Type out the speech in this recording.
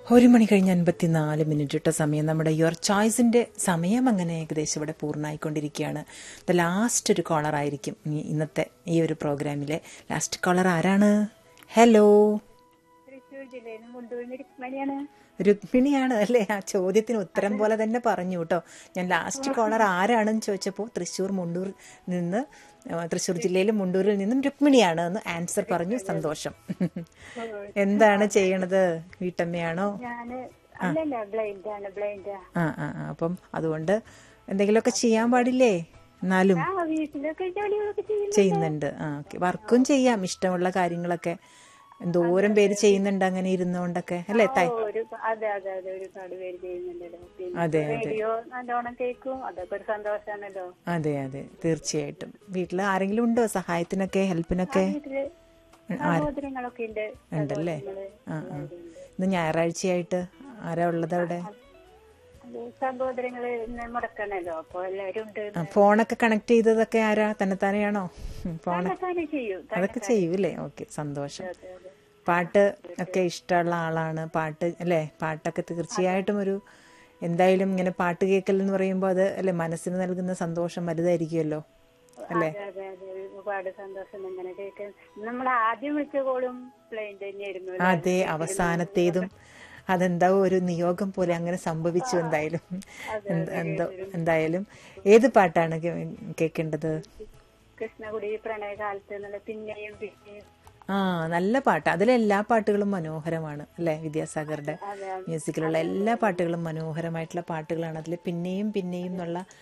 ഒരു മണി കഴിഞ്ഞ് അൻപത്തിനാല് മിനിറ്റ് ഇട്ട സമയം നമ്മുടെ യുവർ ചോയ്സിന്റെ സമയം അങ്ങനെ ഏകദേശം ഇവിടെ പൂർണ്ണമായിക്കൊണ്ടിരിക്കുകയാണ് ദ ലാസ്റ്റ് ഒരു കോളർ ആയിരിക്കും ഇനി ഇന്നത്തെ ഈ ഒരു പ്രോഗ്രാമിലെ ലാസ്റ്റ് കോളർ ആരാണ് ഹലോ തൃശ്ശൂർ ജില്ലയിൽ നിന്ന് മുണ്ടൂരിൽ രുക്മണിയാണ് രുക്മിണിയാണ് അല്ലേ ആ ചോദ്യത്തിന് ഉത്തരം പോലെ തന്നെ പറഞ്ഞു കേട്ടോ ഞാൻ ലാസ്റ്റ് കോളർ ആരാണെന്ന് ചോദിച്ചപ്പോൾ തൃശ്ശൂർ മുണ്ടൂർ നിന്ന് ആ, തൃശ്ശൂർ ജില്ലയിലെ മുണ്ടൂരിൽ നിന്നും രുക്മിണിയാണ് എന്ന് ആൻസർ പറഞ്ഞു സന്തോഷം എന്താണ് ചെയ്യണത് വീട്ടമ്മയാണോ ഞാന് അല്ലല്ല ബ്ലൈൻഡ് ആണ് ബ്ലൈൻഡ് ആ ആ ആ, അപ്പം അതുകൊണ്ട് എന്തെങ്കിലുമൊക്കെ ചെയ്യാൻ പാടില്ലേ എന്നാലും ആ വീട്ടിലൊക്കെ ജോലികളൊക്കെ ചെയ്യുന്നു ചെയ്യുന്നുണ്ട് ആ ഓക്കെ വർക്കും ചെയ്യാം ഇഷ്ടമുള്ള കാര്യങ്ങളൊക്കെ എന്തോരം പേര് ചെയ്യുന്നുണ്ട് അങ്ങനെ ഇരുന്നുകൊണ്ടൊക്കെ അല്ലേ തൈ ഒരു അതെ അതെ അതെ ഒരുപാട് പേര് ചെയ്യുന്നുണ്ടല്ലോ പിന്നെ അതെ, അതെ. റേഡിയോ നല്ലോണം കേൾക്കും അതൊക്കെ ഒരു സന്തോഷാണല്ലോ അതെ അതെ തീർച്ചയായിട്ടും വീട്ടിൽ ആരെങ്കിലും ഉണ്ടോ സഹായത്തിനൊക്കെ ഹെൽപ്പിനൊക്കെ വീട്ടില് സഹോദരങ്ങളൊക്കെ ഉണ്ട് ഉണ്ടല്ലേ സഹോദരങ്ങള് ആ ആ ഇന്ന് ഞായറാഴ്ചയായിട്ട് ആരാ ഉള്ളത് അവിടെ അത് സഹോദരങ്ങള് ഇന്ന് മുടക്കണല്ലോ അപ്പൊ എല്ലാരും ഉണ്ട് ആ, ഫോണൊക്കെ കണക്ട് ചെയ്തതൊക്കെ ആരാ തന്നെത്താനെയാണോ ഉം, ഫോൺ തന്നെത്താനെ ചെയ്യും അതൊക്കെ ചെയ്യൂലേ ഓക്കെ സന്തോഷം പാട്ട് ഒക്കെ ഇഷ്ടമുള്ള ആളാണ് പാട്ട് അല്ലേ പാട്ടൊക്കെ തീർച്ചയായിട്ടും ഒരു എന്തായാലും ഇങ്ങനെ പാട്ട് കേൾക്കൽ എന്ന് പറയുമ്പോൾ അത് അല്ലെ മനസ്സിന് നൽകുന്ന സന്തോഷം വലുതായിരിക്കുമല്ലോ അല്ലേ അതെ അതെ അതെ ഒരുപാട് സന്തോഷം ഇങ്ങനെ കേൾക്കാൻ നമ്മൾ ആദ്യം വിളിച്ച കോളും പ്ലെയിൻ തന്നെയായിരുന്നു അതെ അവസാനത്തേതും അതെന്താ ഒരു നിയോഗം പോലെ അങ്ങനെ സംഭവിച്ചു എന്തായാലും എന്ത- എന്തോ എന്തായാലും ഏത് പാട്ടാണ് കേ- കേൾക്കേണ്ടത് കൃഷ്ണകുടി പ്രണയകാലത്ത് എന്നുള്ള പിന്നെയും പിന്നെയും ആ നല്ല പാട്ട് അതിലെ എല്ലാ പാട്ടുകളും മനോഹരമാണ് അല്ലേ വിദ്യാസാഗറുടെ അതെ മ്യൂസിക്കിലുള്ള എല്ലാ പാട്ടുകളും മനോഹരമായിട്ടുള്ള പാട്ടുകളാണ് അതിൽ പിന്നെയും പിന്നെയും എന്നുള്ള